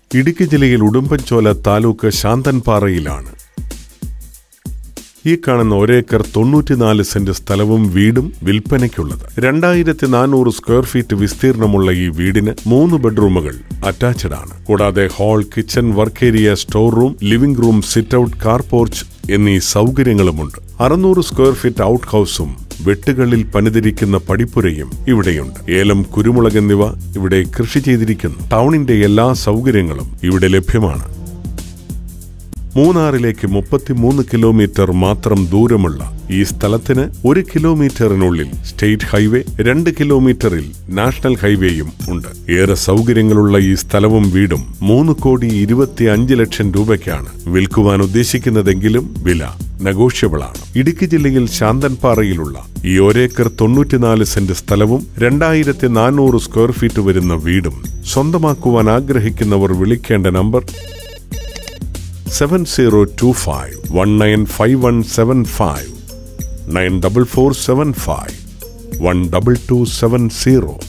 ഇടുക്കി ജില്ലയിൽ ഉടുമ്പൻചോല താലൂക്ക് ശാന്തൻപാറയിലാണ് ഈ കാണുന്ന ഒരേക്കർ തൊണ്ണൂറ്റിനാല് സെന്റ് സ്ഥലവും വീടും വിൽപ്പനയ്ക്കുള്ളത് രണ്ടായിരത്തി നാനൂറ് സ്ക്വയർ ഫീറ്റ് വിസ്തീർണമുള്ള ഈ വീടിന് മൂന്ന് ബെഡ്റൂമുകൾ അറ്റാച്ച്ഡ് ആണ് കൂടാതെ hall kitchen work area store room living room sit out car porch എന്നീ സൗകര്യങ്ങളുമുണ്ട് അറുന്നൂറ് സ്ക്വയർ ഫീറ്റ് ഔട്ട് ഹൌസും വെട്ടുകളിൽ പണിതിരിക്കുന്ന പടിപ്പുരയും ഇവിടെയുണ്ട് ഏലം കുരുമുളക് എന്നിവ ഇവിടെ കൃഷി ചെയ്തിരിക്കുന്നു ടൗണിന്റെ എല്ലാ സൗകര്യങ്ങളും ഇവിടെ ലഭ്യമാണ് മൂന്നാറിലേക്ക് മുപ്പത്തിമൂന്ന് കിലോമീറ്റർ മാത്രം ദൂരമുള്ള ഈ സ്ഥലത്തിന് ഒരു കിലോമീറ്ററിനുള്ളിൽ സ്റ്റേറ്റ് ഹൈവേ രണ്ട് കിലോമീറ്ററിൽ നാഷണൽ ഹൈവേയും ഉണ്ട് ഏറെ സൗകര്യങ്ങളുള്ള ഈ സ്ഥലവും വീടും മൂന്ന് കോടി ഇരുപത്തി അഞ്ച് ലക്ഷം രൂപയ്ക്കാണ് വിൽക്കുവാൻ ഉദ്ദേശിക്കുന്നതെങ്കിലും വില നെഗോഷ്യബിൾ ആണ് ഇടുക്കി ജില്ലയിൽ ശാന്തൻപാറയിലുള്ള ഈ ഒരേക്കർ തൊണ്ണൂറ്റിനാല് സെന്റ് സ്ഥലവും രണ്ടായിരത്തി നാനൂറ് സ്ക്വയർ ഫീറ്റ് വരുന്ന വീടും സ്വന്തമാക്കുവാൻ ആഗ്രഹിക്കുന്നവർ വിളിക്കേണ്ട number seven zero two five one nine five one seven five nine double four seven five one double two seven zero